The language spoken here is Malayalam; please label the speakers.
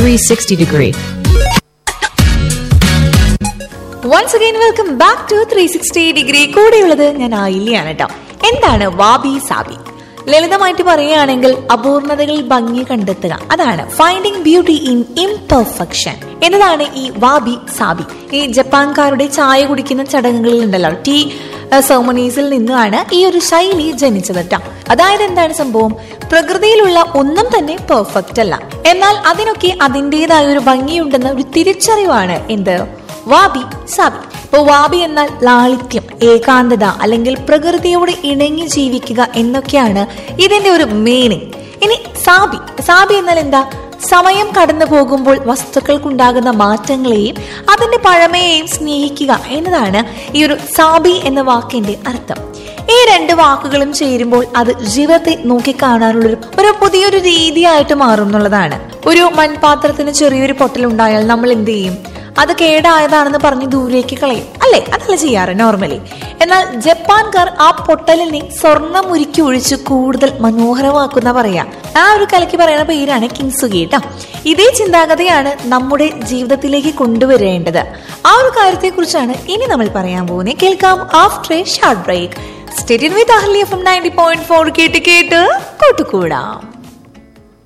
Speaker 1: 360 degree.
Speaker 2: Once again welcome back to three sixty degree കൂടെയുള്ളത് ഞാൻ ആയില്യാണ് കേട്ടോ എന്താണ് വാബി സാബി ലളിതമായിട്ട് പറയുകയാണെങ്കിൽ അപൂർണതകളിൽ ഭംഗി കണ്ടെത്തുക അതാണ് ഫൈൻഡിങ് ബ്യൂട്ടി ഇൻ ഇംപെർഫെക്ഷൻ എന്നതാണ് ഈ വാബി സാബി ഈ ജപ്പാൻകാരുടെ ചായ കുടിക്കുന്ന ചടങ്ങുകളിൽ ഉണ്ടല്ലോ ടീ സെർമണീസിൽ നിന്നാണ് ഈ ഒരു ശൈലി ജനിച്ചത് കേട്ടോ അതായത് എന്താണ് സംഭവം പ്രകൃതിയിലുള്ള ഒന്നും തന്നെ പെർഫെക്റ്റ് അല്ല എന്നാൽ അതിനൊക്കെ അതിൻ്റെതായ ഒരു ഭംഗിയുണ്ടെന്ന ഒരു തിരിച്ചറിവാണ് എന്ത് വാബി സാബി ഇപ്പൊ വാബി എന്നാൽ ലാളിത്യം ഏകാന്തത അല്ലെങ്കിൽ പ്രകൃതിയോട് ഇണങ്ങി ജീവിക്കുക എന്നൊക്കെയാണ് ഇതിന്റെ ഒരു മീനിങ് ഇനി സാബി സാബി എന്നാൽ എന്താ സമയം കടന്നു പോകുമ്പോൾ വസ്തുക്കൾക്കുണ്ടാകുന്ന മാറ്റങ്ങളെയും അതിന്റെ പഴമയെയും സ്നേഹിക്കുക എന്നതാണ് ഈ ഒരു സാബി എന്ന വാക്കിന്റെ അർത്ഥം ഈ രണ്ട് വാക്കുകളും ചേരുമ്പോൾ അത് ജീവിതത്തെ നോക്കിക്കാണാനുള്ള ഒരു- ഒരു പുതിയൊരു രീതിയായിട്ട് മാറും എന്നുള്ളതാണ് ഒരു മൺപാത്രത്തിന് ചെറിയൊരു പൊട്ടലുണ്ടായാൽ നമ്മൾ എന്ത് ചെയ്യും അത് കേടായതാണെന്ന് പറഞ്ഞ് ദൂരേക്ക് കളയും അല്ലേ അതല്ല ചെയ്യാറ് നോർമലി എന്നാൽ ജപ്പാൻകാർ ആ പൊട്ടലിനെ സ്വർണം ഉരുക്കി ഒഴിച്ച് കൂടുതൽ മനോഹരമാക്കുന്ന പറയാ ആ ഒരു കലയ്ക്ക് പറയുന്ന പേരാണ് കിങ്സുഗി കേട്ടോ ഇതേ ചിന്താഗതിയാണ് നമ്മുടെ ജീവിതത്തിലേക്ക് കൊണ്ടുവരേണ്ടത് ആ ഒരു കാര്യത്തെക്കുറിച്ചാണ് ഇനി നമ്മൾ പറയാൻ പോകുന്നത് കേൾക്കാം after a short break state with Ahliya from ninety point four കേട്ട് കേട്ട് കൂട്ടുകൂടാം